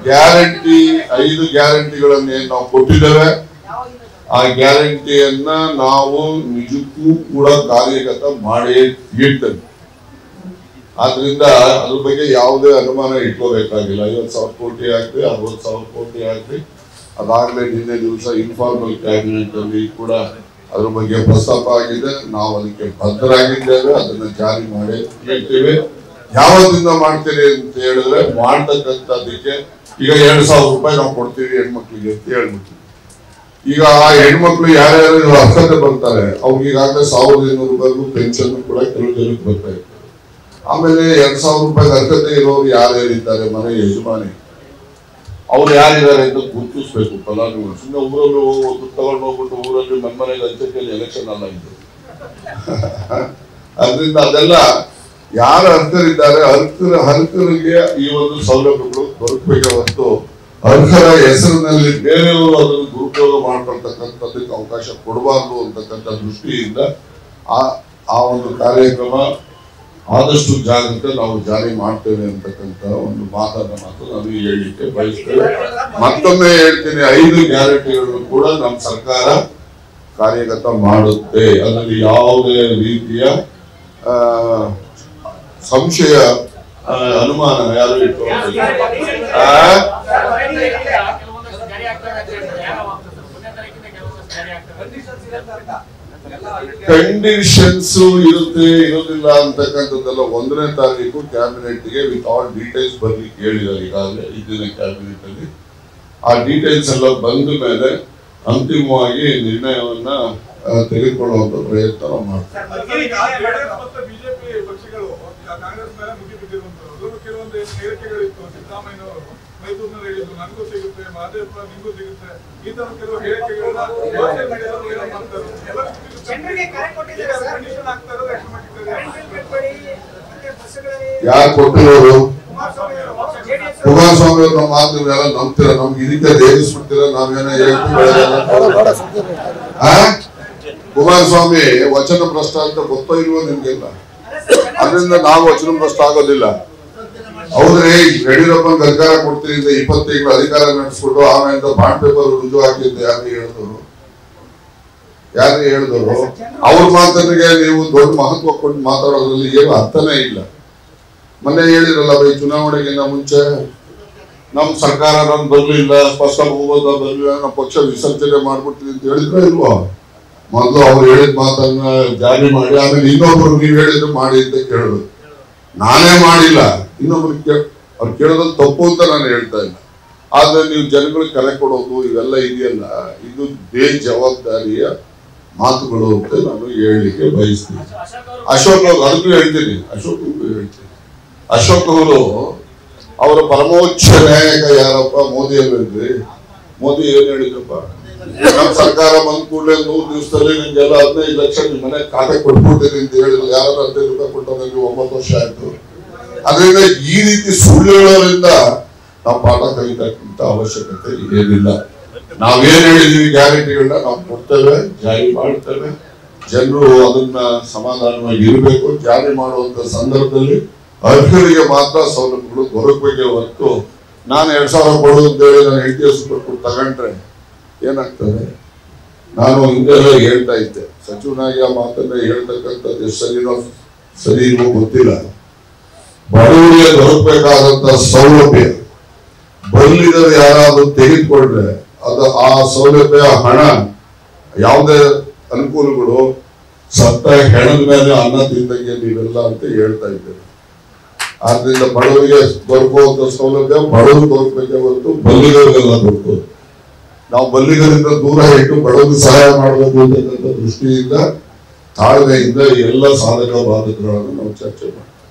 Guarantee ಐದು ಗ್ಯಾರಂಟಿಗಳನ್ನ ಏನ್ ನಾವು ಕೊಟ್ಟಿದ್ದೇವೆ ಆ ಗ್ಯಾರಂಟಿಯನ್ನ ನಾವು ನಿಜಕ್ಕೂ ಕೂಡ ಕಾರ್ಯಗತ ಮಾಡೇ ಇರ್ತೇವೆ ಆದ್ರಿಂದ ಅದ್ರ ಬಗ್ಗೆ ಯಾವುದೇ ಅನುಮಾನ ಇಟ್ಕೋಬೇಕಾಗಿಲ್ಲ ಐವತ್ತು ಸಾವಿರ ಕೋಟಿ ಆಗ್ಲಿ ಅರವತ್ತು ಸಾವಿರ ಕೋಟಿ ಆಗ್ಲಿ ಅದಾಗ್ಲೇ ನಿನ್ನೆ ದಿವಸ ಇನ್ಫಾರ್ಮಲ್ ಕ್ಯಾಬಿನೆಟ್ ಅಲ್ಲಿ ಕೂಡ ಅದ್ರ ಬಗ್ಗೆ ಪ್ರಸ್ತಾಪ ಆಗಿದೆ ನಾವು ಅದಕ್ಕೆ ಬದ್ಧರಾಗಿದ್ದೇವೆ ಅದನ್ನ ಜಾರಿ ಮಾಡಿ ಹೇಳ್ತೇವೆ ಯಾವತ್ತಿಂದ ಮಾಡ್ತೀರಿ ಅಂತ ಹೇಳಿದ್ರೆ ಮಾಡ್ತಕ್ಕಂಥದ್ದಕ್ಕೆ ಈಗ ಎರಡ್ ಸಾವಿರ ರೂಪಾಯಿ ನಾವು ಕೊಡ್ತೀವಿ ಹೆಣ್ಮಕ್ಳಿಗೆ ಅಂತ ಹೇಳ್ಬಿಟ್ಟು ಈಗ ಆ ಹೆಣ್ಮಕ್ಳು ಯಾರ್ಯಾರು ಅರ್ಹತೆ ಬರ್ತಾರೆ ಅವ್ರಿಗೆ ಈಗಾಗಲೇ ಸಾವಿರದ ಇನ್ನೂರು ರೂಪಾಯಿಗೂ ಪೆನ್ಷನ್ ಕೂಡ ಕೆಲವು ಜನಕ್ಕೆ ಬರ್ತಾ ಇರ್ತದೆ ಆಮೇಲೆ ಎರಡ್ ಸಾವಿರ ರೂಪಾಯಿ ಅರ್ಹತೆ ಇರೋರು ಯಾರ್ಯಾರಿದ್ದಾರೆ ಮನೆ ಯಜಮಾನಿ ಅವ್ರು ಯಾರಿದ್ದಾರೆ ಅಂತ ಗುರುತಿಸ್ಬೇಕು ಫಲಾನುಭವಿ ಸುಮ್ಮನೆ ಊರಲ್ಲಿ ಹೋಗ್ಬಿಟ್ಟು ತಗೊಂಡು ಹೋಗ್ಬಿಟ್ಟು ಊರಲ್ಲಿ ಮನೆ ಮನೆಗೆ ಹಂಚಕ್ಕೆಲ್ಲಿ ಎಲೆಕ್ಷನ್ ಅಲ್ಲ ಇದು ಅದರಿಂದ ಅದೆಲ್ಲ ಯಾರ ಅರ್ಹರಿದ್ದಾರೆ ಅರ್ಹರ ಅರ್ಹರಿಗೆ ಈ ಒಂದು ಸೌಲಭ್ಯಗಳು ದೊರಕಬೇಕೆ ಹೊರತು ಅರ್ಹರ ಹೆಸರಿನಲ್ಲಿ ಬೇರೆಯವರು ಅದನ್ನು ದುರುಪಯೋಗ ಮಾಡ್ಕೊಳ್ತಕ್ಕಂಥದ್ದಕ್ಕೆ ಅವಕಾಶ ಕೊಡಬಾರ್ದು ಅಂತಕ್ಕಂಥ ದೃಷ್ಟಿಯಿಂದ ಆ ಆ ಒಂದು ಕಾರ್ಯಕ್ರಮ ಆದಷ್ಟು ಜಾಗೃತ ನಾವು ಜಾರಿ ಮಾಡ್ತೇವೆ ಅಂತಕ್ಕಂಥ ಒಂದು ಮಾತನ್ನ ಮಾತು ನಾನು ಹೇಳಲಿಕ್ಕೆ ಬಯಸ್ತೇವೆ ಮತ್ತೊಮ್ಮೆ ಹೇಳ್ತೀನಿ ಐದು ಗ್ಯಾರಂಟಿಗಳನ್ನು ಕೂಡ ನಮ್ಮ ಸರ್ಕಾರ ಕಾರ್ಯಗತ ಮಾಡುತ್ತೆ ಅದರಲ್ಲಿ ಯಾವುದೇ ರೀತಿಯ ಆ, ಸಂಶಯ ಆ, ಅನುಮಾನ ಯಾರು ಇಟ್ಕೊಳ್ಳೋದಿಲ್ಲ ಆ? ಕಂಡೀಷನ್ಸ್ ಇರುತ್ತೆ ಇರೋದಿಲ್ಲ ಅಂತಕ್ಕಂಥದ್ದೆಲ್ಲ ಒಂದನೇ ತಾರೀಕು ಕ್ಯಾಬಿನೆಟ್ ಗೆ ವಿತ್ ಆಲ್ ಡೀಟೇಲ್ಸ್ ಬರ್ಲಿಕ್ಕೆ ಹೇಳಿದ್ದಾರೆ ಈಗಾಗಲೇ ಇದ್ದಿನ ಕ್ಯಾಬಿನೆಟ್ ಅಲ್ಲಿ ಆ ಡೀಟೇಲ್ಸ್ ಎಲ್ಲ ಬಂದ ಮೇಲೆ ಅಂತಿಮವಾಗಿ ನಿರ್ಣಯವನ್ನ ಆ, ತೆಗೆದುಕೊಳ್ಳುವಂತ ಪ್ರಯತ್ನ ನಾವು ಮಾಡ್ತೀವಿ ಜೆಡಿಎಸ್ ಮತ್ತು ಬಿಜೆಪಿ ಪಕ್ಷಗಳು ಕಾಂಗ್ರೆಸ್ ಮೇಲೆ ಮುಗಿ ಬಿದ್ದಿರುವಂತದ್ದು ಕೆಲವೊಂದು ಹೇಳಿಕೆಗಳಿತ್ತು ಸಿದ್ದರಾಮಯ್ಯನವರು ಮೈಸೂರಿನಲ್ಲಿ ಹೇಳಿದ್ರು ನನಗೂ ಸಿಗುತ್ತೆ ಮಹದೇವಪ್ಪ ನಿಮಗೂ ಸಿಗುತ್ತೆ ಈ ತರ ಕೆಲವು ಹೇಳಿಕೆಗಳನ್ನ ಸೋಷಿಯಲ್ ಮೀಡಿಯಾದಲ್ಲಿ ಏನೋ ಮಾಡ್ತಾರೆ ಎಲ್ಲರಿಗೂ ಸಿಗುತ್ತೆ. ಜನರಿಗೆ ಕರೆ ಕೊಟ್ಟಿದ್ದಾರೆ ಈಗ ಸರ್. ಕಂಡೀಷನ್ ಆಗ್ತಾ ಇರೋದು ಎಷ್ಟು ಮಟ್ಟಿಗೆ ಇದೆ? ಕರೆಂಟ್ ಬಿಲ್ ಕಟ್ಬೇಡಿ, ಮತ್ತೆ ಬಸ್ಸುಗಳಲ್ಲಿ ಯಾರು ಕೊಟ್ಟಿರೋರು ಕುಮಾರಸ್ವಾಮಿ ಅವರು, JDS ಅವರು ಕುಮಾರಸ್ವಾಮಿ ಅವ್ರ ನಮ್ಮ ಮಾತು ನೀವೆಲ್ಲ ನಂಬ್ತೀರ ನಮ್ಗೆ ಇದಕ್ಕೆ ರೇಗಿಸ್ಬಿಡ್ತೀರ ನಾವೇನೋ ಹೇಳ್ತೀವಿ ಆ? ಕುಮಾರಸ್ವಾಮಿ ವಚನ ಭ್ರಷ್ಟ ಅಂತ ಗೊತ್ತೋ ಇಲ್ವೋ ನಿಮ್ಗೆಲ್ಲ ಅದರಿಂದ ನಾವು ವಚನ ಭ್ರಷ್ಟ ಆಗೋದಿಲ್ಲ ಹೌದ್ರಿ ಯಡಿಯೂರಪ್ಪನ ಸರ್ಕಾರ ಕೊಡ್ತೀನಿ ಅಂತ ಇಪ್ಪತ್ತು ತಿಂಗಳು ಅಧಿಕಾರ ನಡೆಸ್ಬಿಟ್ಟು ಆಮೇಲೆ ಬಾಂಡ್ ಪೇಪರ್ ರುಜು ಹಾಕಿದ್ದು ಯಾರು ಹೇಳಿದವರು ಯಾರು ಹೇಳಿದವರು ಅವ್ರ ಮಾತನಿಗೆ ನೀವು ದೊಡ್ಡ ಮಹತ್ವ ಕೊಟ್ಟು ಮಾತಾಡೋದ್ರಲ್ಲಿ ಏನು ಅರ್ಥನೇ ಇಲ್ಲ ಮೊನ್ನೆ ಹೇಳಿರಲ್ಲ ಬೈ ಚುನಾವಣೆಗಿಂತ ಮುಂಚೆ ನಮ್ ಸರ್ಕಾರ ನಮ್ ಬರ್ಲಿಲ್ಲ ಸ್ಪಷ್ಟ ಬಹುಮತ ಬರ್ಲಿಲ್ಲ ನಮ್ಮ ಪಕ್ಷ ವಿಸರ್ಜನೆ ಮಾಡ್ಬಿಡ್ತೀವಿ ಅಂತ ಹೇಳಿದ್ರ ಇಲ್ವಾ ಮೊದಲು ಅವ್ರು ಹೇಳಿದ ಮಾತನ್ನ ಜಾರಿ ಮಾಡಿ ಆಮೇಲೆ ಇನ್ನೊಬ್ರು ನೀವ್ ಹೇಳಿದ್ರು ಮಾಡಿ ಅಂತ ಕೇಳಬೇಕು ನಾನೇ ಮಾಡಿಲ್ಲ ಇನ್ನೊಬ್ರು ಕೇಳ ಅವ್ರು ಕೇಳೋದು ತಪ್ಪು ಅಂತ ನಾನು ಹೇಳ್ತಾ ಇಲ್ಲ ಆದ್ರೆ ನೀವು ಜನಗಳಿಗೆ ಕರೆ ಕೊಡೋದು ಇವೆಲ್ಲ ಇದೆಯಲ್ಲ ಇದು ಬೇಜವಾಬ್ದಾರಿಯ ಮಾತುಗಳು ಅಂತ ನಾನು ಹೇಳಲಿಕ್ಕೆ ಬಯಸ್ತೀನಿ ಅಶೋಕ್ ಅವ್ರು ಅದಕ್ಕೂ ಹೇಳ್ತೀನಿ ಅಶೋಕ್ ಅವ್ರಿಗೂ ಹೇಳ್ತೀನಿ ಅಶೋಕ್ ಅವರು ಅವರ ಪರಮೋಚ್ಚ ನಾಯಕ ಯಾರಪ್ಪ ಮೋದಿ ಅವರಿದ್ರಿ ಮೋದಿ ಏನ್ ಹೇಳಿದ್ರಪ್ಪ ನಮ್ಮ ಸರ್ಕಾರ ಬಂದ ಕೂಡಲೇ ನೂರು ದಿವಸದಲ್ಲಿ ನಿಮ್ಗೆಲ್ಲ ಹದಿನೈದು ಲಕ್ಷ ನಿಮ್ ಮನೆ ಖಾತೆ ಕೊಟ್ಬಿಡ್ತೀನಿ ಅಂತ ಹೇಳಿದ್ರು ಯಾರು ಹದಿನೈದು ರೂಪಾಯಿ ಕೊಟ್ಟವರಿಗೆ ಒಂಬತ್ತು ವರ್ಷ ಆಯ್ತು ಅದರಿಂದ ಈ ರೀತಿ ಸುಳ್ಳು ಹೇಳೋದ್ರಿಂದ ನಾವು ಪಾಠ ಕಲಿತಕ್ಕಂತ ಅವಶ್ಯಕತೆ ಏನಿಲ್ಲ ನಾವೇನ್ ಹೇಳಿದೀವಿ ಗ್ಯಾರಂಟಿಗಳನ್ನ ನಾವು ಕೊಡ್ತೇವೆ ಜಾರಿ ಮಾಡ್ತೇವೆ ಜನರು ಅದನ್ನ ಸಮಾಧಾನವಾಗಿ ಇರಬೇಕು ಜಾರಿ ಮಾಡುವಂತ ಸಂದರ್ಭದಲ್ಲಿ ಅರ್ಹರಿಗೆ ಮಾತ್ರ ಸೌಲಭ್ಯಗಳು ದೊರಕಬೇಕೆ ಹೊರತು ನಾನು ಎರಡ್ ಸಾವಿರ ಕೊಡೋದು ಅಂತೇಳಿ ನಾನು ಹೆಂಡತಿ ಕೊಟ್ಟು ತಗೊಂಡ್ರೆ ಏನಾಗ್ತದೆ ನಾನು ಹಿಂದೆಲ್ಲ ಹೇಳ್ತಾ ಇದ್ದೆ ಸಚಿವನಾಗಿ ಆ ಮಾತನ್ನ ಹೇಳ್ತಕ್ಕಂಥದ್ದು ಎಷ್ಟು ಸರಿನೋ ಸರಿ ಇಲ್ವೋ ಗೊತ್ತಿಲ್ಲ ಬಡವರಿಗೆ ದೊರಕಬೇಕಾದಂತ ಸೌಲಭ್ಯ ಬಲ್ಲಿದರು ಯಾರಾದ್ರೂ ತೆಗೆದುಕೊಂಡ್ರೆ ಅದು ಆ ಸೌಲಭ್ಯ ಹಣ ಯಾವುದೇ ಅನುಕೂಲಗಳು ಸತ್ತ ಹೆಣದ ಮೇಲೆ ಅನ್ನ ತಿಂದಂಗೆ ನೀವೆಲ್ಲ ಅಂತ ಹೇಳ್ತಾ ಇದ್ದೇವೆ ಆದ್ರಿಂದ ಬಡವರಿಗೆ ದೊರಕುವಂತ ಸೌಲಭ್ಯ ಬಡವರು ದೊರಕಬೇಕೆ ಹೊರತು ಬಲ್ಲಿಗರಿಗೆಲ್ಲ ದೊರಕೋದು ನಾವು ಬಲ್ಲಿಗರಿಂದ ದೂರ ಇಟ್ಟು ಬಡವರಿಗೆ ಸಹಾಯ ಮಾಡಬೇಕು ಅಂತಕ್ಕಂಥ ದೃಷ್ಟಿಯಿಂದ ತಾಳ್ಮೆಯಿಂದ ಎಲ್ಲ ಸಾಧಕ ಬಾಧಕಗಳನ್ನು ನಾವು ಚರ್ಚೆ ಮಾಡ್ತೀವಿ